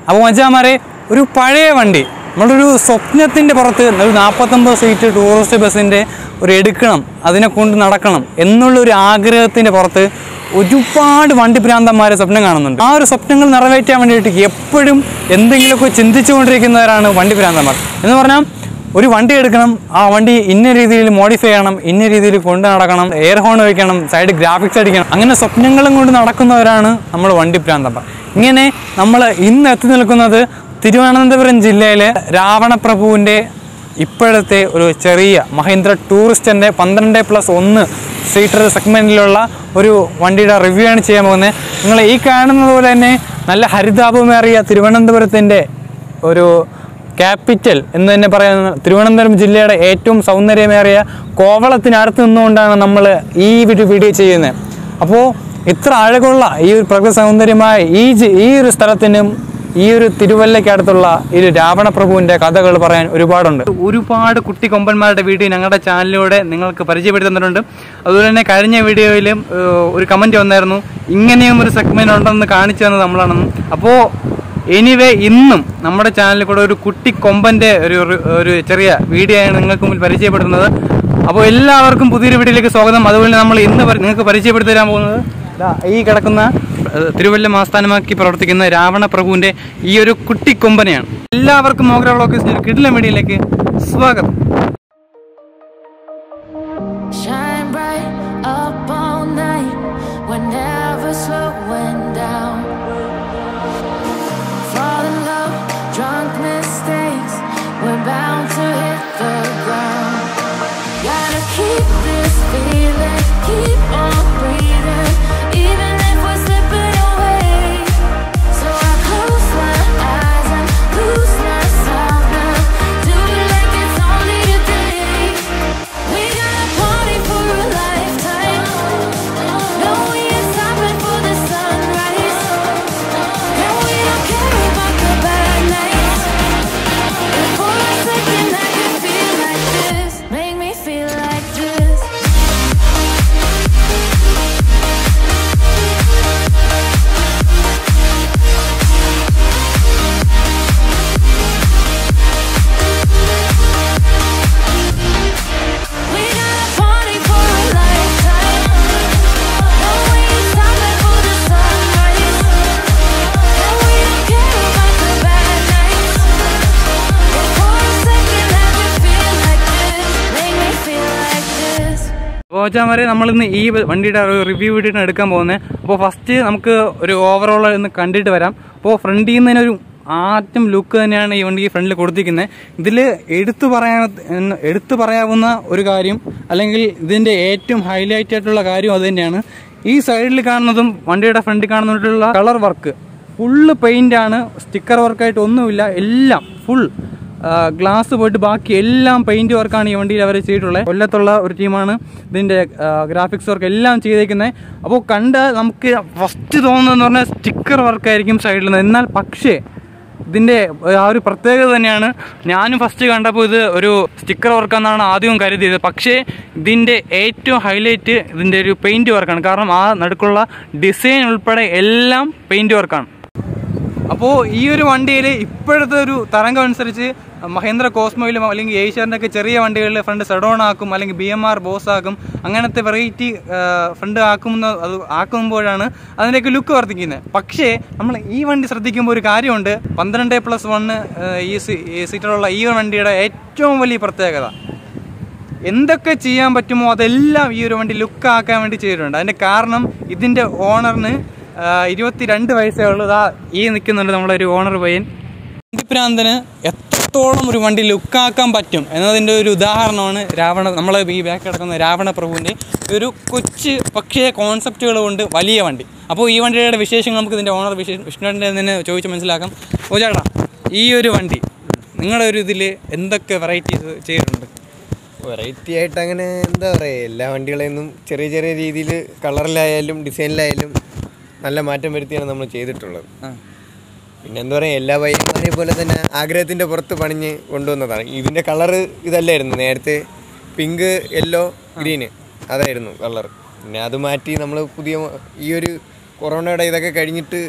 അപ്പോൾ മച്ചാമാരെ ഒരു പഴയ വണ്ടി നമ്മളൊരു സ്വപ്നത്തിൻ്റെ പുറത്ത് ഒരു നാൽപ്പത്തൊമ്പത് സീറ്റ് ടൂറിസ്റ്റ് ബസ്സിൻ്റെ ഒരു എടുക്കണം അതിനെ കൊണ്ട് നടക്കണം എന്നുള്ളൊരു ആഗ്രഹത്തിൻ്റെ പുറത്ത് ഒരുപാട് വണ്ടി ഭ്രാന്തന്മാരെ സ്വപ്നം കാണുന്നുണ്ട് ആ ഒരു സ്വപ്നങ്ങൾ നിറവേറ്റാൻ വേണ്ടിയിട്ട് എപ്പോഴും എന്തെങ്കിലുമൊക്കെ ചിന്തിച്ചുകൊണ്ടിരിക്കുന്നവരാണ് വണ്ടി ഭ്രാന്തന്മാർ എന്ന് പറഞ്ഞാൽ ഒരു വണ്ടി എടുക്കണം ആ വണ്ടി ഇന്ന രീതിയിൽ മോഡിഫൈ ചെയ്യണം ഇന്ന രീതിയിൽ കൊണ്ട് നടക്കണം എയർ ഹോൺ വയ്ക്കണം സൈഡ് ഗ്രാഫിക്സ് അടിക്കണം അങ്ങനെ സ്വപ്നങ്ങളും കൊണ്ട് നടക്കുന്നവരാണ് നമ്മൾ വണ്ടി ഭ്രാന്തന്മാർ ഇങ്ങനെ നമ്മൾ ഇന്ന് എത്തി നിൽക്കുന്നത് തിരുവനന്തപുരം ജില്ലയിലെ രാവണപ്രഭുവിൻ്റെ ഇപ്പോഴത്തെ ഒരു ചെറിയ മഹീന്ദ്ര ടൂറിസ്റ്റിൻ്റെ പന്ത്രണ്ട് പ്ലസ് ഒന്ന് സീറ്റർ സെഗ്മെൻറ്റിലുള്ള ഒരു വണ്ടിയുടെ റിവ്യൂ ആണ് ചെയ്യാൻ പോകുന്നത് നിങ്ങൾ ഈ കാണുന്നത് പോലെ തന്നെ നല്ല ഹരിതാപമേറിയ തിരുവനന്തപുരത്തിൻ്റെ ഒരു ക്യാപിറ്റൽ എന്ന് തന്നെ പറയുന്ന തിരുവനന്തപുരം ജില്ലയുടെ ഏറ്റവും സൗന്ദര്യമേറിയ കോവളത്തിനടുത്ത് നിന്നുകൊണ്ടാണ് നമ്മൾ ഈ ഒരു വീഡിയോ ചെയ്യുന്നത് അപ്പോൾ ഇത്ര അഴകുള്ള ഈ ഒരു പ്രകൃതി സൗന്ദര്യമായ ഈ ജി- ഈ ഒരു സ്ഥലത്തിനും ഈ ഒരു തിരുവല്ലയ്ക്കടുത്തുള്ള ഈ ഒരു രാവണപ്രഭുവിൻ്റെ കഥകൾ പറയാൻ ഒരുപാടുണ്ട് ഒരുപാട് കുട്ടി കൊമ്പന്മാരുടെ വീഡിയോ ഞങ്ങളുടെ ചാനലിലൂടെ നിങ്ങൾക്ക് പരിചയപ്പെടുത്തി തന്നിട്ടുണ്ട് അതുപോലെ തന്നെ കഴിഞ്ഞ വീഡിയോയിലും ഏഹ്, ഒരു കമൻറ്റ് വന്നായിരുന്നു ഇങ്ങനെയും ഒരു സെഗ്മെൻറ്റ് ഉണ്ടെന്ന് കാണിച്ചു തന്നത് നമ്മളാണെന്ന് അപ്പോൾ എനിവേ ഇന്നും നമ്മുടെ ചാനലിൽ കൂടെ ഒരു കുട്ടി കൊമ്പന്റെ ഒരു ഒരു- ഒരു ചെറിയ വീഡിയോ ആണ് നിങ്ങൾക്ക് മുമ്പിൽ പരിചയപ്പെടുത്തുന്നത് അപ്പോൾ എല്ലാവർക്കും പുതിയൊരു വീഡിയോയിലേക്ക് സ്വാഗതം അതുപോലെ നമ്മൾ ഇന്ന് പരി- നിങ്ങൾക്ക് പരിചയപ്പെടുത്തി തരാൻ പോകുന്നത് ദാ ഈ കിടക്കുന്ന ഏഹ്, തിരുവല്ലം ആസ്ഥാനമാക്കി പ്രവർത്തിക്കുന്ന രാവണ പ്രഭുവിന്റെ ഈ ഒരു കുട്ടി കൊമ്പനെയാണ് എല്ലാവർക്കും മോഗ്ര വ്ളോഗേഴ്സിന്റെ ഒരു കിടില മീഡിയയിലേക്ക് സ്വാഗതം Shine bright up all night. We're never slowing down. Fall in love, drunk mistakes. We're bound to hit the ground. Gotta keep this feeling, keep on breathing, even if we're slipping away. So I close my eyes and lose myself now. Do it like it's only a day. We got a party for a lifetime. No, we ain't stopping for the sunrise. And we don't care about the bad nights. If for a second I can feel like this, make me feel like this. We got a party for a lifetime. No, we ain't stopping for the sunrise. And we don't care about the bad nights. If for a second I can feel like this, make me feel like this. കോച്ചാമാരെ നമ്മളിന്ന് ഈ വണ്ടിയുടെ ഒരു review video എടുക്കാൻ പോകുന്നത് അപ്പോൾ first നമുക്ക് ഒരു overall ഒന്ന് കണ്ടിട്ട് വരാം അപ്പോൾ ഫ്രണ്ടിൽ നിന്ന് തന്നെ ഒരു ആറ്റം ലുക്ക് തന്നെയാണ് ഈ വണ്ടി ഫ്രണ്ടിൽ കൊടുത്തിരിക്കുന്നത് ഇതിൽ എടുത്തു പറയാൻ എടുത്തു പറയാവുന്ന ഒരു കാര്യം അല്ലെങ്കിൽ ഇതിൻ്റെ ഏറ്റവും ഹൈലൈറ്റ് ആയിട്ടുള്ള കാര്യം അത് തന്നെയാണ് ഈ സൈഡിൽ കാണുന്നതും വണ്ടിയുടെ ഫ്രണ്ടിൽ കാണുന്നതിലുള്ള കളർ വർക്ക് ഫുള്ള് പെയിൻ്റ് ആണ് സ്റ്റിക്കർ വർക്കായിട്ട് ഒന്നുമില്ല എല്ലാം ഫുൾ ഗ്ലാസ് പോയിട്ട് ബാക്കി എല്ലാം പെയിന്റ് വർക്കാണ് ഈ വണ്ടിയിൽ അവർ ചെയ്തിട്ടുള്ളത് കൊല്ലത്തുള്ള ഒരു ടീമാണ് ഇതിന്റെ ഗ്രാഫിക്സ് വർക്ക് എല്ലാം ചെയ്തേക്കുന്നത് അപ്പോൾ കണ്ട നമുക്ക് ഫസ്റ്റ് തോന്നുന്നതെന്ന് പറഞ്ഞാൽ സ്റ്റിക്കർ വർക്കായിരിക്കും സൈഡിൽ നിന്ന് എന്നാൽ പക്ഷേ ഇതിന്റെ ആ ഒരു പ്രത്യേകത തന്നെയാണ് ഞാനും ഫസ്റ്റ് കണ്ടപ്പോൾ ഇത് ഒരു സ്റ്റിക്കർ വർക്കാണെന്നാണ് ആദ്യം കരുതിയത് പക്ഷേ ഇതിന്റെ ഏറ്റവും ഹൈലൈറ്റ് ഇതിന്റെ ഒരു പെയിന്റ് വർക്കാണ് കാരണം ആ നടുക്കുള്ള ഡിസൈൻ ഉൾപ്പെടെ എല്ലാം പെയിന്റ് വർക്കാണ് അപ്പോൾ ഈ ഒരു വണ്ടിയിൽ ഇപ്പോഴത്തെ ഒരു തരംഗം അനുസരിച്ച് മഹേന്ദ്ര കോസ്മോയിലും അല്ലെങ്കിൽ ഏഷ്യാറിൻ്റെ ഒക്കെ ചെറിയ വണ്ടികളിൽ ഫ്രണ്ട് സെഡോൺ ആക്കും അല്ലെങ്കിൽ ബി എം ആർ ബോസ് ആക്കും അങ്ങനത്തെ വെറൈറ്റി ഫ്രണ്ട് ആക്കുന്ന അത് ആക്കുമ്പോഴാണ് അതിൻ്റെയൊക്കെ ലുക്ക് വർദ്ധിക്കുന്നത് പക്ഷേ നമ്മൾ ഈ വണ്ടി ശ്രദ്ധിക്കുമ്പോൾ ഒരു കാര്യമുണ്ട് പന്ത്രണ്ട് പ്ലസ് വണ്ണ് ഈ സി- ഈ സീറ്ററുള്ള ഈ വണ്ടിയുടെ ഏറ്റവും വലിയ പ്രത്യേകത എന്തൊക്കെ ചെയ്യാൻ പറ്റുമോ അതെല്ലാം ഈ ഒരു വണ്ടി ലുക്ക് ആക്കാൻ വേണ്ടി ചെയ്തിട്ടുണ്ട് അതിന്റെ കാരണം ഇതിന്റെ ഓണറിന് ഇരുപത്തിരണ്ട് വയസ്സേ ഉള്ളൂ ഇതാ ഈ നിൽക്കുന്നുണ്ട് നമ്മളെ ഒരു ഓണർ പയ്യൻ വണ്ടിപ്രാന്തന് എത്രത്തോളം ഒരു വണ്ടി ലുക്കാക്കാൻ പറ്റും എന്നതിൻ്റെ ഒരു ഉദാഹരണമാണ് രാവണ നമ്മളെ ഈ ബാക്ക് കിടക്കുന്ന രാവണ പ്രഭുവിൻ്റെ ഒരു കൊച്ച് പക്ഷേ കോൺസെപ്റ്റുകൾ കൊണ്ട് വലിയ വണ്ടി അപ്പോൾ ഈ വണ്ടിയുടെ വിശേഷങ്ങൾ നമുക്ക് ഇതിൻ്റെ ഓണർ വിശേഷം വിഷ്ണുവിൻ്റെ തന്നെ ചോദിച്ച് മനസ്സിലാക്കാം ഓ ചേട്ടാ ഈ ഒരു വണ്ടി നിങ്ങളുടെ ഒരു ഇതിൽ എന്തൊക്കെ വെറൈറ്റീസ് ചെയ്തിട്ടുണ്ട് വെറൈറ്റി ആയിട്ട് അങ്ങനെ എന്താ പറയുക എല്ലാ വണ്ടികളെയൊന്നും ചെറിയ ചെറിയ രീതിയിൽ കളറിലായാലും ഡിസൈനിലായാലും നല്ല മാറ്റം വരുത്തിയാണ് നമ്മൾ ചെയ്തിട്ടുള്ളത് ആ പിന്നെ എന്താ പറയുക എല്ലാ പയ്യന്മാരെയും പോലെ തന്നെ ആഗ്രഹത്തിൻ്റെ പുറത്ത് പണിഞ്ഞ് കൊണ്ടുവന്നതാണ് ഇതിൻ്റെ കളറ് ഇതല്ലായിരുന്നു നേരത്തെ പിങ്ക് യെല്ലോ ഗ്രീന് അതായിരുന്നു കളർ പിന്നെ അത് മാറ്റി നമ്മൾ പുതിയ ഈ ഒരു കൊറോണയുടെ ഇതൊക്കെ കഴിഞ്ഞിട്ട്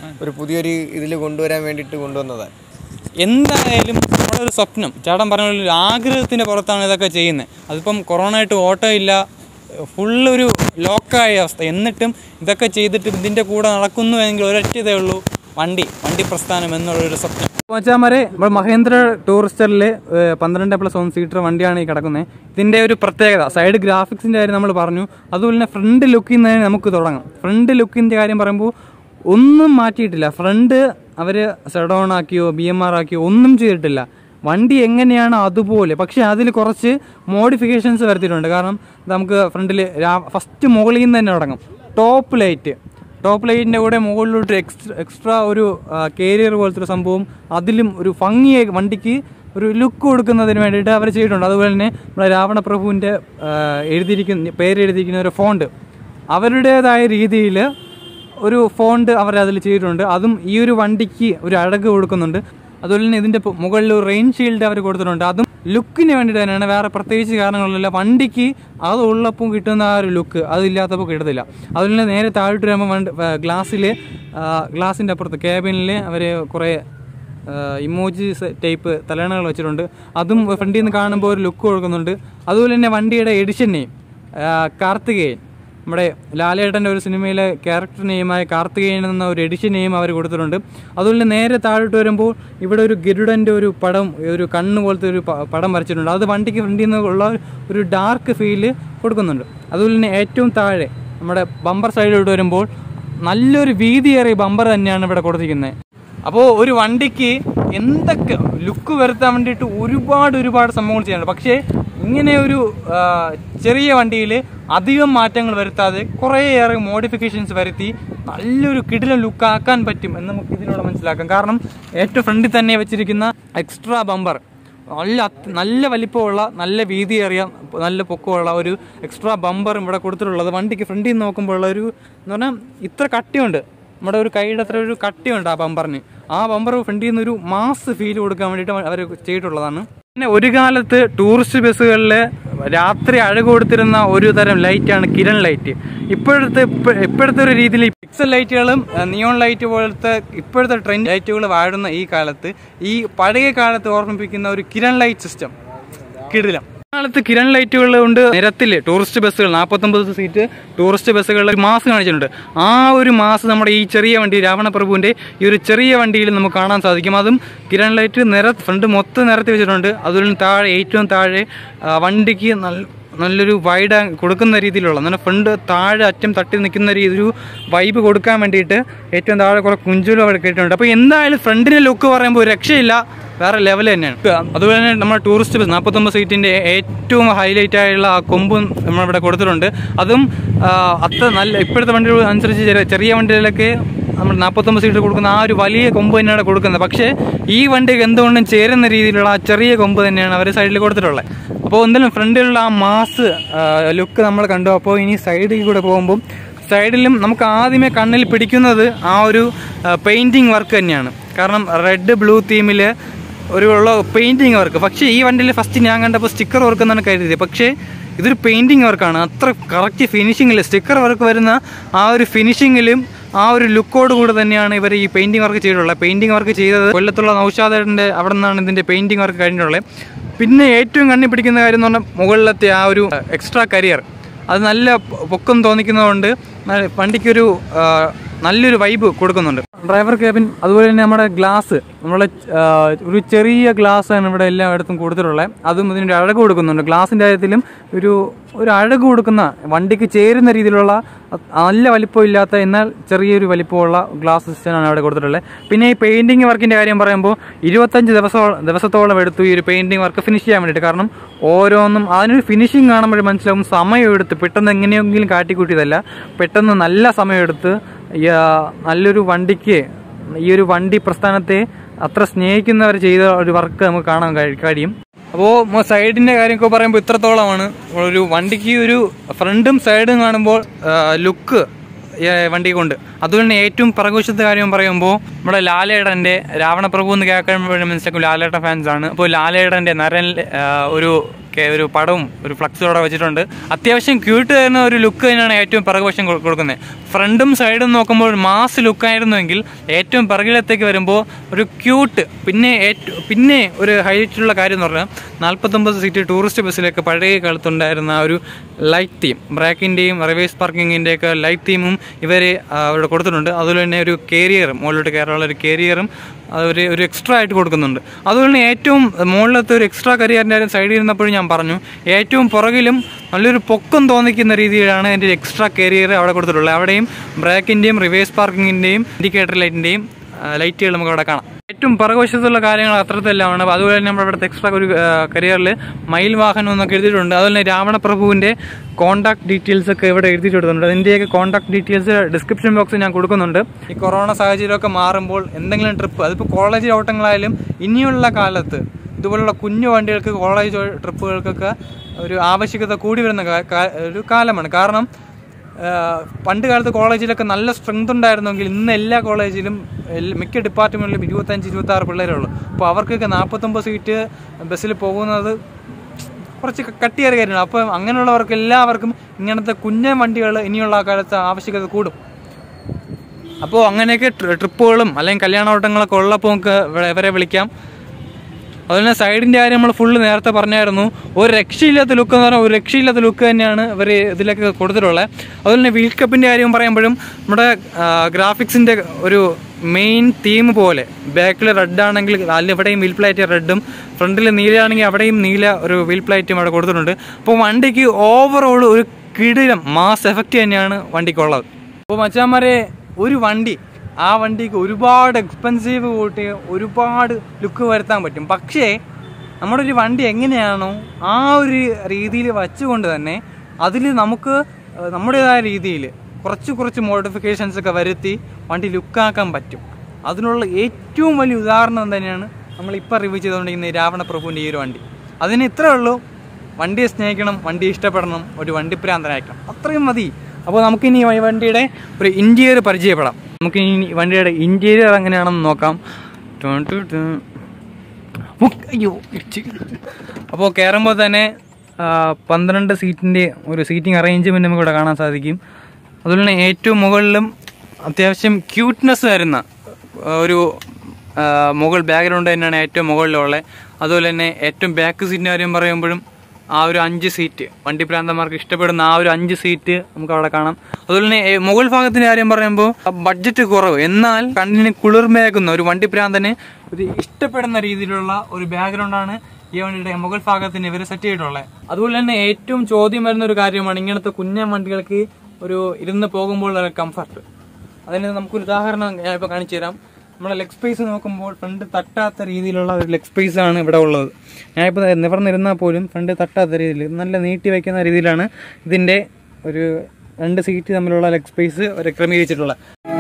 ഒരു പുതിയൊരു ഇതിൽ കൊണ്ടുവരാൻ വേണ്ടിയിട്ട് കൊണ്ടുവന്നതാണ് എന്തായാലും നമ്മുടെ ഒരു സ്വപ്നം ചേട്ടൻ പറഞ്ഞ പോലെ ഒരു ആഗ്രഹത്തിൻ്റെ പുറത്താണ് ഇതൊക്കെ ചെയ്യുന്നത് അതിപ്പം കൊറോണ ആയിട്ട് ഓട്ടോ ഇല്ല ഫുള്ള് ഒരു ലോക്കായ അവസ്ഥ എന്നിട്ടും ഇതൊക്കെ ചെയ്തിട്ട് ഇതിൻ്റെ കൂടെ നടക്കുന്നു എങ്കിൽ ഒരൊറ്റ ഇതേ ഉള്ളൂ വണ്ടി വണ്ടി പ്രസ്ഥാനം എന്നുള്ളൊരു സ്വപ്നം മച്ചാമാരെ നമ്മൾ മഹേന്ദ്ര ടൂറിസ്റ്ററിൽ പന്ത്രണ്ട് പ്ലസ് വൺ സീറ്റർ വണ്ടിയാണ് ഈ കിടക്കുന്നത് ഇതിൻ്റെ ഒരു പ്രത്യേകത സൈഡ് ഗ്രാഫിക്സിൻ്റെ കാര്യം നമ്മൾ പറഞ്ഞു അതുപോലെ തന്നെ ഫ്രണ്ട് ലുക്കിൽ നിന്ന് നമുക്ക് തുടങ്ങാം ഫ്രണ്ട് ലുക്കിൻ്റെ കാര്യം പറയുമ്പോൾ ഒന്നും മാറ്റിയിട്ടില്ല ഫ്രണ്ട് അവർ സെഡോൺ ആക്കിയോ ബി എം ആർ ആക്കിയോ ഒന്നും ചെയ്തിട്ടില്ല വണ്ടി എങ്ങനെയാണ് അതുപോലെ പക്ഷേ അതിൽ കുറച്ച് മോഡിഫിക്കേഷൻസ് വരുത്തിയിട്ടുണ്ട് കാരണം നമുക്ക് ഫ്രണ്ടിൽ ഫസ്റ്റ് മുകളിൽ നിന്ന് തന്നെ തുടങ്ങും ടോപ്പ് ലൈറ്റ് ടോപ്പ് ലൈറ്റിൻ്റെ കൂടെ മുകളിലോട്ട് എക്സ്ട്രാ എക്സ്ട്രാ ഒരു കേരിയർ പോലത്തെ ഒരു സംഭവം അതിലും ഒരു ഭംഗിയെ വണ്ടിക്ക് ഒരു ലുക്ക് കൊടുക്കുന്നതിന് വേണ്ടിയിട്ട് അവർ ചെയ്തിട്ടുണ്ട് അതുപോലെ തന്നെ നമ്മുടെ രാവണപ്രഭുവിൻ്റെ എഴുതിയിരിക്കുന്ന പേര് എഴുതിയിരിക്കുന്ന ഒരു ഫോണ്ട് അവരുടേതായ രീതിയിൽ ഒരു ഫോണ്ട് അവർ അതിൽ ചെയ്തിട്ടുണ്ട് അതും ഈ ഒരു വണ്ടിക്ക് ഒരു അഴക് കൊടുക്കുന്നുണ്ട് അതുപോലെ തന്നെ ഇതിൻ്റെ പു- മുകളിൽ ഒരു റെയിൻ ഷീൽഡ് അവർ കൊടുത്തിട്ടുണ്ട് അതും ലുക്കിന് വേണ്ടിയിട്ട് തന്നെയാണ് വേറെ പ്രത്യേകിച്ച് കാരണങ്ങളില്ല വണ്ടിക്ക് അത് ഉള്ളപ്പോൾ കിട്ടുന്ന ആ ഒരു ലുക്ക് അതില്ലാത്തപ്പോൾ കിട്ടത്തില്ല അതുപോലെ തന്നെ നേരെ താഴോട്ട് വരുമ്പോൾ വണ്ടി ഗ്ലാസ്സിൽ ഗ്ലാസിൻ്റെ അപ്പുറത്ത് ക്യാബിനിൽ അവർ കുറേ ഇമോജി ടൈപ്പ് തലയണകൾ വെച്ചിട്ടുണ്ട് അതും ഫ്രണ്ടിൽ നിന്ന് കാണുമ്പോൾ ഒരു ലുക്ക് കൊടുക്കുന്നുണ്ട് അതുപോലെ തന്നെ വണ്ടിയുടെ എഡിഷൻ നെയിം കാർത്തികേയൻ നമ്മുടെ ലാലേട്ടൻ്റെ ഒരു സിനിമയിലെ ക്യാരക്ടർ നെയിമായ കാർത്തികേയൻ എന്ന ഒരു എഡിഷൻ നെയിം അവർ കൊടുത്തിട്ടുണ്ട് അതുപോലെ തന്നെ നേരെ താഴോട്ട് വരുമ്പോൾ ഇവിടെ ഒരു ഗരുഡൻ്റെ ഒരു പടം ഒരു കണ്ണ് പോലത്തെ ഒരു പ- പടം വരച്ചിട്ടുണ്ട് അത് വണ്ടിക്ക് ഫ്രണ്ടിൽ നിന്ന് ഉള്ള ഒരു ഡാർക്ക് ഫീല് കൊടുക്കുന്നുണ്ട് അതുപോലെ തന്നെ ഏറ്റവും താഴെ നമ്മുടെ ബമ്പർ സൈഡിലോട്ട് വരുമ്പോൾ നല്ലൊരു വീതിയേറിയ ബമ്പർ തന്നെയാണ് ഇവിടെ കൊടുത്തിരിക്കുന്നത് അപ്പോൾ ഒരു വണ്ടിക്ക് എന്തൊക്കെ ലുക്ക് വരുത്താൻ വേണ്ടിയിട്ട് ഒരുപാട് ഒരുപാട് സംഭവങ്ങൾ ചെയ്യാനുണ്ട് പക്ഷേ ഇങ്ങനെ ഒരു ആ, ചെറിയ വണ്ടിയിൽ അധികം മാറ്റങ്ങൾ വരുത്താതെ കുറേയേറെ മോഡിഫിക്കേഷൻസ് വരുത്തി നല്ലൊരു കിടിലം ലുക്ക് ആക്കാൻ പറ്റും എന്ന് നമുക്ക് ഇതിലൂടെ മനസ്സിലാക്കാം കാരണം ഏറ്റവും ഫ്രണ്ടിൽ തന്നെ വെച്ചിരിക്കുന്ന എക്സ്ട്രാ ബമ്പർ നല്ല അത്- നല്ല വലിപ്പമുള്ള നല്ല വീതിയേറിയ നല്ല പൊക്കമുള്ള ഒരു എക്സ്ട്രാ ബമ്പർ ഇവിടെ കൊടുത്തിട്ടുള്ളത് വണ്ടിക്ക് ഫ്രണ്ടിൽ നിന്ന് നോക്കുമ്പോൾ ഉള്ള ഒരു എന്ന് പറഞ്ഞാൽ ഇത്ര കട്ടിയുണ്ട് നമ്മുടെ ഒരു കൈയുടെ അത്ര ഒരു കട്ടിയുണ്ട് ആ ബമ്പറിന് ആ ബമ്പർ ഫ്രണ്ടിൽ നിന്ന് ഒരു മാസ് ഫീൽ കൊടുക്കാൻ വേണ്ടിയിട്ട് അവർ ചെയ്തിട്ടുള്ളതാണ് പിന്നെ ഒരു കാലത്ത് ടൂറിസ്റ്റ് ബസ്സുകളിൽ രാത്രി അഴക് കൊടുത്തിരുന്ന ഒരു തരം ലൈറ്റാണ് കിരൺ ലൈറ്റ് ഇപ്പോഴത്തെ ഇപ്പ- ഇപ്പോഴത്തെ ഒരു രീതിയിൽ പിക്സൽ ലൈറ്റുകളും നിയോൺ ലൈറ്റ് പോലത്തെ ഇപ്പോഴത്തെ ട്രെൻഡ് ലൈറ്റുകൾ വാഴുന്ന ഈ കാലത്ത് ഈ പഴയ കാലത്ത് ഓർമ്മിപ്പിക്കുന്ന ഒരു കിരൺ ലൈറ്റ് സിസ്റ്റം കിടിലം കാലത്ത് കിരൺ ലൈറ്റുകൾ കൊണ്ട് നിരത്തിൽ ടൂറിസ്റ്റ് ബസ്സുകൾ നാൽപ്പത്തൊമ്പത് സീറ്റ് ടൂറിസ്റ്റ് ബസ്സുകളിൽ ഒരു മാസ് കാണിച്ചിട്ടുണ്ട് ആ ഒരു മാസ് നമ്മുടെ ഈ ചെറിയ വണ്ടി രാവണപ്രഭുവിൻ്റെ ഈ ഒരു ചെറിയ വണ്ടിയിൽ നമുക്ക് കാണാൻ സാധിക്കും അതും കിരൺ ലൈറ്റ് നിര ഫ്രണ്ട് മൊത്തം നിരത്തി വെച്ചിട്ടുണ്ട് അതുപോലെ താഴെ ഏറ്റവും താഴെ ആ, വണ്ടിക്ക് നല്ല നല്ലൊരു വൈഡ് കൊടുക്കുന്ന രീതിയിലുള്ള എന്നാൽ ഫ്രണ്ട് താഴെ അറ്റം തട്ടി നിൽക്കുന്ന രീതി ഒരു വൈബ് കൊടുക്കാൻ വേണ്ടിയിട്ട് ഏറ്റവും താഴെ കുറേ കുഞ്ചുലും അവിടെ കേട്ടിട്ടുണ്ട് അപ്പോൾ എന്തായാലും ഫ്രണ്ടിൻ്റെ ലുക്ക് പറയുമ്പോൾ ഒരു രക്ഷയില്ല വേറെ ലെവൽ തന്നെയാണ് അതുപോലെ തന്നെ നമ്മുടെ ടൂറിസ്റ്റ് ബസ് നാൽപ്പത്തൊമ്പത് സീറ്റിൻ്റെ ഏറ്റവും ഹൈലൈറ്റ് ആയുള്ള ആ കൊമ്പും നമ്മളിവിടെ കൊടുത്തിട്ടുണ്ട് അതും ആ, അത്ര നല്ല ഇപ്പോഴത്തെ വണ്ടികൾ അനുസരിച്ച് ചെറിയ ചെറിയ വണ്ടികളിലൊക്കെ നമ്മൾ നാൽപ്പത്തൊമ്പത് സീറ്റ് കൊടുക്കുന്ന ആ ഒരു വലിയ കൊമ്പ് തന്നെയാണ് കൊടുക്കുന്നത് പക്ഷേ ഈ വണ്ടിക്ക് എന്തുകൊണ്ടും ചേരുന്ന രീതിയിലുള്ള ആ ചെറിയ കൊമ്പ് തന്നെയാണ് അവർ സൈഡിൽ കൊടുത്തിട്ടുള്ളത് അപ്പോൾ എന്തായാലും ഫ്രണ്ടിലുള്ള ആ മാസ് ലുക്ക് നമ്മൾ കണ്ടു അപ്പോൾ ഇനി സൈഡിൽ കൂടെ പോകുമ്പോൾ സൈഡിലും നമുക്ക് ആദ്യമേ കണ്ണിൽ പിടിക്കുന്നത് ആ ഒരു പെയിൻറ്റിങ് വർക്ക് തന്നെയാണ് കാരണം റെഡ് ബ്ലൂ തീമിൽ ഒരു ഉള്ള പെയിൻറ്റിങ് വർക്ക് പക്ഷേ ഈ വണ്ടിയിൽ ഫസ്റ്റ് ഞാൻ കണ്ടപ്പോൾ സ്റ്റിക്കർ വർക്ക് എന്നാണ് കരുതിയത് പക്ഷേ ഇതൊരു പെയിൻറ്റിങ് വർക്കാണ് അത്ര കറക്റ്റ് ഫിനിഷിങ്ങിൽ സ്റ്റിക്കർ വർക്ക് വരുന്ന ആ ഒരു ഫിനിഷിങ്ങിലും ആ ഒരു ലുക്കോട് കൂടെ തന്നെയാണ് ഇവർ ഈ പെയിൻറ്റിങ് വർക്ക് ചെയ്തിട്ടുള്ളത് പെയിൻറ്റിങ് വർക്ക് ചെയ്തത് കൊല്ലത്തുള്ള നൗഷാദേട്ടൻ്റെ അവിടെ നിന്നാണ് ഇതിൻ്റെ പെയിൻറ്റിങ് വർക്ക് കഴിഞ്ഞിട്ടുള്ളത് പിന്നെ ഏറ്റവും കണ്ണി പിടിക്കുന്ന കാര്യം എന്ന് പറഞ്ഞാൽ മുകളിലത്തെ ആ ഒരു എക്സ്ട്രാ കരിയർ അത് നല്ല പൊ- പൊക്കം തോന്നിക്കുന്നതുകൊണ്ട് ന- വണ്ടിക്കൊരു ആ, നല്ലൊരു വൈബ് കൊടുക്കുന്നുണ്ട് ഡ്രൈവർ ക്യാബിൻ അതുപോലെ തന്നെ നമ്മുടെ ഗ്ലാസ് നമ്മളെ ആ, ഒരു ചെറിയ ഗ്ലാസ് ആണ് ഇവിടെ എല്ലായിടത്തും കൊടുത്തിട്ടുള്ളത് അതും ഇതിൻ്റെ അഴക് കൊടുക്കുന്നുണ്ട് ഗ്ലാസിൻ്റെ കാര്യത്തിലും ഒരു ഒരു അഴക് കൊടുക്കുന്ന വണ്ടിക്ക് ചേരുന്ന രീതിയിലുള്ള അ- നല്ല വലിപ്പമില്ലാത്ത എന്നാൽ ചെറിയൊരു വലിപ്പമുള്ള ഗ്ലാസ് സിസ്റ്റമാണ് അവിടെ കൊടുത്തിട്ടുള്ളത് പിന്നെ ഈ പെയിൻറ്റിങ് വർക്കിൻ്റെ കാര്യം പറയുമ്പോൾ ഇരുപത്തഞ്ച് ദിവസം ദിവസത്തോളം എടുത്തു ഈ ഒരു പെയിൻറ്റിങ് വർക്ക് ഫിനിഷ് ചെയ്യാൻ വേണ്ടിയിട്ട് കാരണം ഓരോന്നും അതിനൊരു ഫിനിഷിങ് കാണുമ്പോൾ മനസ്സിലാവും സമയമെടുത്ത് പെട്ടെന്ന് എങ്ങനെയെങ്കിലും കാട്ടിക്കൂട്ടിയതല്ല പെട്ടെന്ന് നല്ല സമയമെടുത്ത് ഈ, ആ, നല്ലൊരു വണ്ടിക്ക് ഈ ഒരു വണ്ടി പ്രസ്ഥാനത്തെ അത്ര സ്നേഹിക്കുന്നവർ ചെയ്ത ഒരു വർക്ക് നമുക്ക് കാണാൻ കഴി- കഴിയും അപ്പോൾ സൈഡിൻ്റെ കാര്യമൊക്കെ പറയുമ്പോൾ ഇത്രത്തോളമാണ് ഒരു വണ്ടിക്ക് ഒരു ഫ്രണ്ടും സൈഡും കാണുമ്പോൾ ലുക്ക് വണ്ടി കൊണ്ട് അതുപോലെ തന്നെ ഏറ്റവും പ്രകോശത്തെ കാര്യം പറയുമ്പോൾ നമ്മുടെ ലാലേടൻ്റെ രാവണപ്രഭു എന്ന് കേൾക്കുമ്പോഴും മനസ്സിലാക്കും ലാലേട്ടൻ ഫാൻസ് ആണ് അപ്പോൾ ലാലേടൻ്റെ നരൻ ആ, ഒരു ഒക്കെ ഒരു പടവും ഒരു ഫ്ലക്സും അവിടെ വെച്ചിട്ടുണ്ട് അത്യാവശ്യം ക്യൂട്ട് തരുന്ന ഒരു ലുക്ക് തന്നെയാണ് ഏറ്റവും പിറകുവശം കൊ- കൊടുക്കുന്നത് ഫ്രണ്ടും സൈഡും നോക്കുമ്പോൾ മാസ് ലുക്കായിരുന്നുവെങ്കിൽ ഏറ്റവും പിറകിലത്തേക്ക് വരുമ്പോൾ ഒരു ക്യൂട്ട് പിന്നെ ഏറ്റവും പിന്നെ ഒരു ഹൈലൈറ്റുള്ള കാര്യം എന്ന് പറഞ്ഞാൽ നാൽപ്പത്തൊമ്പത് സീറ്റ് ടൂറിസ്റ്റ് ബസ്സിലൊക്കെ പഴയ കാലത്തുണ്ടായിരുന്ന ആ ഒരു ലൈറ്റ് തീം ബ്രാക്കിൻ്റെയും റിവേഴ്സ് പാർക്കിങ്ങിൻ്റെയൊക്കെ ലൈറ്റ് തീമും ഇവർ അവിടെ കൊടുത്തിട്ടുണ്ട് അതുപോലെ തന്നെ ഒരു കേരിയറും മുകളിലോട്ട് കയറാനുള്ള ഒരു കേരിയറും ഒരു ഒരു എക്സ്ട്രാ ആയിട്ട് കൊടുക്കുന്നുണ്ട് അതുപോലെ തന്നെ ഏറ്റവും മുകളിലത്തെ ഒരു എക്സ്ട്രാ കരിയറിൻ്റെ കാര്യം സൈഡിൽ ഇരുന്നപ്പോഴും ഞാൻ പറഞ്ഞു ഏറ്റവും പുറകിലും നല്ലൊരു പൊക്കം തോന്നിക്കുന്ന രീതിയിലാണ് എൻ്റെ എക്സ്ട്രാ കരിയർ അവിടെ കൊടുത്തിട്ടുള്ളത് അവിടെയും ബ്രേക്കിൻ്റെയും റിവേഴ്സ് പാർക്കിങ്ങിൻ്റെയും ഇൻഡിക്കേറ്റർ ലൈറ്റിൻ്റെയും ലൈറ്റുകൾ നമുക്ക് അവിടെ കാണാം ഏറ്റവും പിറകുവശത്തുള്ള കാര്യങ്ങൾ അത്രത്തെല്ലാമാണ് അപ്പോൾ അതുപോലെ തന്നെ നമ്മുടെ ഇവിടുത്തെ എക്സ്ട്രാ ഒരു കരിയറിൽ മയിൽ വാഹനം എന്നൊക്കെ എഴുതിയിട്ടുണ്ട് അതുപോലെ തന്നെ രാവണപ്രഭുവിൻ്റെ കോൺടാക്ട് ഡീറ്റെയിൽസ് ഒക്കെ ഇവിടെ എഴുതി കൊടുത്തിട്ടുണ്ട് അതിൻ്റെയൊക്കെ കോൺടാക്ട് ഡീറ്റെയിൽസ് ഡിസ്ക്രിപ്ഷൻ ബോക്സിൽ ഞാൻ കൊടുക്കുന്നുണ്ട് ഈ കൊറോണ സാഹചര്യമൊക്കെ മാറുമ്പോൾ എന്തെങ്കിലും ട്രിപ്പ് അതിപ്പോൾ കോളേജ് ഓട്ടങ്ങളായാലും ഇനിയുള്ള കാലത്ത് ഇതുപോലുള്ള കുഞ്ഞു വണ്ടികൾക്ക് കോളേജ് ട്രിപ്പുകൾക്കൊക്കെ ഒരു ആവശ്യകത കൂടി വരുന്ന കാ- കാ- ഒരു കാലമാണ് കാരണം ആഹ് പണ്ട് കാലത്ത് കോളേജിലൊക്കെ നല്ല സ്ട്രെങ്ത് ഉണ്ടായിരുന്നെങ്കിൽ ഇന്ന് എല്ലാ കോളേജിലും എല്ല- മിക്ക ഡിപ്പാർട്ട്മെന്റിലും ഇരുപത്തഞ്ച് ഇരുപത്തി ആറ് പിള്ളേരേ ഉള്ളൂ അപ്പോൾ അവർക്കൊക്കെ നാൽപ്പത്തൊമ്പത് സീറ്റ് ബസ്സിൽ പോകുന്നത് കുറച്ച് ക- കട്ടിയേറിയ കാര്യമാണ് അപ്പം അങ്ങനെയുള്ളവർക്ക് എല്ലാവർക്കും ഇങ്ങനത്തെ കുഞ്ഞൻ വണ്ടികൾ ഇനിയുള്ള കാലത്ത് ആവശ്യകത കൂടും അപ്പോൾ അങ്ങനെയൊക്കെ ട്രി- ട്രിപ്പുകളും അല്ലെങ്കിൽ കല്യാണോട്ടങ്ങളൊക്കെ ഉള്ളപ്പോൾ നമുക്ക് ഇവ- ഇവരെ വിളിക്കാം അതുപോലെ തന്നെ സൈഡിൻ്റെ കാര്യം നമ്മൾ ഫുള്ള് നേരത്തെ പറഞ്ഞായിരുന്നു ഒരു രക്ഷയില്ലാത്ത ലുക്ക് എന്ന് പറഞ്ഞാൽ ഒരു രക്ഷയില്ലാത്ത ലുക്ക് തന്നെയാണ് ഇവർ ഇതിലൊക്കെ കൊടുത്തിട്ടുള്ളത് അതുപോലെ തന്നെ വീൽ കപ്പിൻ്റെ കാര്യം പറയുമ്പോഴും നമ്മുടെ ഗ്രാഫിക്സിൻ്റെ ഒരു മെയിൻ തീം പോലെ ബാക്കിൽ റെഡ് ആണെങ്കിൽ അതിൽ ഇവിടെയും വീൽ പ്ലേറ്റ് റെഡും ഫ്രണ്ടിൽ നീലയാണെങ്കിൽ അവിടെയും നീല ഒരു വീൽ പ്ലേറ്റും അവിടെ കൊടുത്തിട്ടുണ്ട് അപ്പോൾ വണ്ടിക്ക് ഓവറോൾ ഒരു കിടിലം മാസ് എഫക്റ്റ് തന്നെയാണ് വണ്ടിക്കുള്ളത് അപ്പോൾ മച്ചാന്മാരെ ഒരു വണ്ടി ആ വണ്ടിക്ക് ഒരുപാട് എക്സ്പെൻസീവ് കൂട്ടി ഒരുപാട് ലുക്ക് വരുത്താൻ പറ്റും പക്ഷേ നമ്മുടെ ഒരു വണ്ടി എങ്ങനെയാണോ ആ ഒരു രീതിയിൽ വച്ചുകൊണ്ട് തന്നെ അതിൽ നമുക്ക് ഏഹ്, നമ്മുടേതായ രീതിയിൽ കുറച്ച് കുറച്ച് മോഡിഫിക്കേഷൻസ് ഒക്കെ വരുത്തി വണ്ടി ലുക്കാക്കാൻ പറ്റും അതിനുള്ള ഏറ്റവും വലിയ ഉദാഹരണം തന്നെയാണ് നമ്മൾ ഇപ്പോൾ റിവ്യൂ ചെയ്തുകൊണ്ടിരിക്കുന്ന ഈ രാവണപ്രഭുവിൻ്റെ ഈ ഒരു വണ്ടി അതിന് ഇത്രേ ഉള്ളൂ വണ്ടിയെ സ്നേഹിക്കണം വണ്ടി ഇഷ്ടപ്പെടണം ഒരു വണ്ടിപ്രാന്തനായിരിക്കണം അത്രയും മതി അപ്പോൾ നമുക്കിനി ഈ വണ്ടിയുടെ ഒരു ഇൻറ്റീരിയർ പരിചയപ്പെടാം നമുക്ക് ഇനി ഈ വണ്ടിയുടെ ഇൻറ്റീരിയർ എങ്ങനെയാണെന്ന് നോക്കാം ടു ടു ടു. ഉക്ക്, അയ്യോ ഇടിച്ച്. അപ്പോൾ കയറുമ്പോൾ തന്നെ ആ, പന്ത്രണ്ട് സീറ്റിൻ്റെ ഒരു സീറ്റിംഗ് അറേഞ്ച്മെൻറ്റ് നമുക്ക് ഇവിടെ കാണാൻ സാധിക്കും അതുപോലെ തന്നെ ഏറ്റവും മുകളിലും അത്യാവശ്യം ക്യൂട്ട്നെസ് തരുന്ന ആ, ഒരു ആ, മുകൾ ബാക്ക്ഗ്രൗണ്ട് തന്നെയാണ് ഏറ്റവും മുകളിലുള്ളത് അതുപോലെ തന്നെ ഏറ്റവും ബാക്ക് സീറ്റിൻ്റെ കാര്യം പറയുമ്പോഴും ആ ഒരു അഞ്ച് സീറ്റ് വണ്ടി പ്രാന്തന്മാർക്ക് ഇഷ്ടപ്പെടുന്ന ആ ഒരു അഞ്ച് സീറ്റ് നമുക്ക് അവിടെ കാണാം അതുപോലെ തന്നെ ഏ, മുകൾ ഭാഗത്തിന്റെ കാര്യം പറയുമ്പോൾ ബഡ്ജറ്റ് കുറവ് എന്നാൽ കണ്ണിന് കുളിർമയാക്കുന്ന ഒരു വണ്ടി പ്രാന്തന് ഒരു ഇഷ്ടപ്പെടുന്ന രീതിയിലുള്ള ഒരു ബാക്ക്ഗ്രൗണ്ടാണ് ഈ വണ്ടിയുടെ മുകൾ ഭാഗത്തിന് ഇവർ സെറ്റ് ചെയ്തിട്ടുള്ളത് അതുപോലെ തന്നെ ഏറ്റവും ചോദ്യം വരുന്ന ഒരു കാര്യമാണ് ഇങ്ങനത്തെ കുഞ്ഞൻ വണ്ടികൾക്ക് ഒരു ഇരുന്ന് പോകുമ്പോൾ കംഫർട്ട് അതിന് നമുക്കൊരു ഉദാഹരണം ഞാൻ ഇപ്പോൾ കാണിച്ചു തരാം നമ്മുടെ ലെഗ് സ്പേസ് നോക്കുമ്പോൾ ഫ്രണ്ട് തട്ടാത്ത രീതിയിലുള്ള ഒരു ലെഗ് സ്പേസ് ആണ് ഇവിടെ ഉള്ളത് ഞാനിപ്പോൾ നിവർന്നിരുന്നാൽ പോലും ഫ്രണ്ട് തട്ടാത്ത രീതിയിൽ നല്ല നീട്ടി വയ്ക്കുന്ന രീതിയിലാണ് ഇതിൻ്റെ ഒരു രണ്ട് സീറ്റ് തമ്മിലുള്ള ലെഗ് സ്പേസ് ഒരു ക്രമീകരിച്ചിട്ടുള്ളത്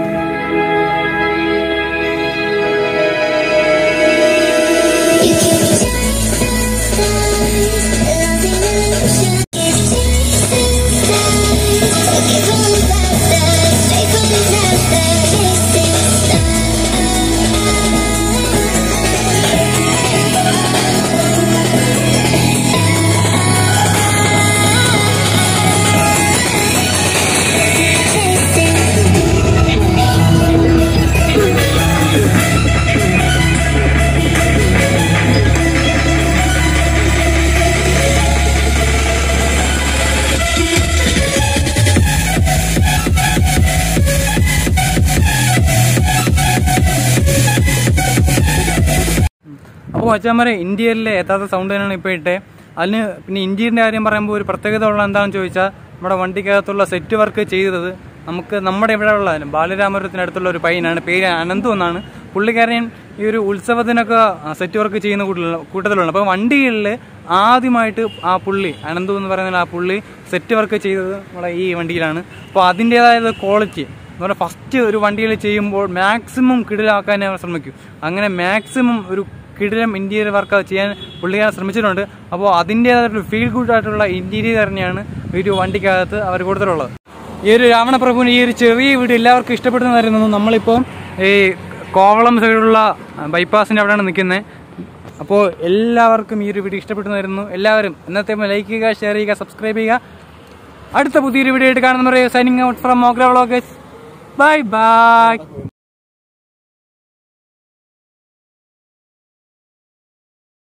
അപ്പോൾ മച്ചാന്മാരെ ഇന്ത്യയിലെ യഥാർത്ഥ സൗണ്ട് തന്നെയാണ് ഇപ്പോൾ ഇട്ടേ അതിന് പിന്നെ ഇന്ത്യൻ്റെ കാര്യം പറയുമ്പോൾ ഒരു പ്രത്യേകത ഉള്ള എന്താണെന്ന് ചോദിച്ചാൽ നമ്മുടെ വണ്ടിക്കകത്തുള്ള സെറ്റ് വർക്ക് ചെയ്തത് നമുക്ക് നമ്മുടെ ഇവിടെ ഉള്ള ബാലരാമപുരത്തിനടുത്തുള്ള ഒരു പയ്യനാണ് പേര് അനന്തു എന്നാണ് പുള്ളിക്കാരൻ ഈ ഒരു ഉത്സവത്തിനൊക്കെ സെറ്റ് വർക്ക് ചെയ്യുന്ന കൂട്ടത്തിലുള്ള കൂട്ടത്തിലുള്ള അപ്പോൾ വണ്ടികളിൽ ആദ്യമായിട്ട് ആ പുള്ളി അനന്തു എന്ന് പറയുന്ന ആ പുള്ളി സെറ്റ് വർക്ക് ചെയ്തത് നമ്മുടെ ഈ വണ്ടിയിലാണ് അപ്പോൾ അതിൻ്റേതായ ക്വാളിറ്റി എന്ന് പറഞ്ഞാൽ ഫസ്റ്റ് ഒരു വണ്ടിയിൽ ചെയ്യുമ്പോൾ മാക്സിമം കിടിലാക്കാൻ അവർ ശ്രമിക്കും അങ്ങനെ മാക്സിമം ഒരു കിടിലം ഇന്റീരിയർ വർക്ക് ചെയ്യാൻ പുള്ളിക്കാരൻ ശ്രമിച്ചിട്ടുണ്ട് അപ്പോൾ അതിൻ്റേതായിട്ടുള്ള ഫീൽ ഗുഡ് ആയിട്ടുള്ള ഇന്റീരിയർ തന്നെയാണ് ഈ ഒരു വണ്ടിക്കകത്ത് അവർ കൊടുത്തിട്ടുള്ളത് ഈ ഒരു രാവണപ്രഭുവിന് ഈ ഒരു ചെറിയ വീട് എല്ലാവർക്കും ഇഷ്ടപ്പെടുന്നതായിരുന്നു നമ്മളിപ്പോൾ ഈ കോവളം സൈഡിലുള്ള ബൈപ്പാസിൻ്റെ അവിടെയാണ് നിൽക്കുന്നത് അപ്പോൾ എല്ലാവർക്കും ഈ ഒരു വീഡിയോ ഇഷ്ടപ്പെട്ടു വരുന്നു എല്ലാവരും ഇന്നത്തെ ലൈക്ക് ചെയ്യുക ഷെയർ ചെയ്യുക സബ്സ്ക്രൈബ് ചെയ്യുക അടുത്ത പുതിയൊരു വീഡിയോ ആയിട്ട് കാണുന്നവരെ signing out from Mogra vloggers bye by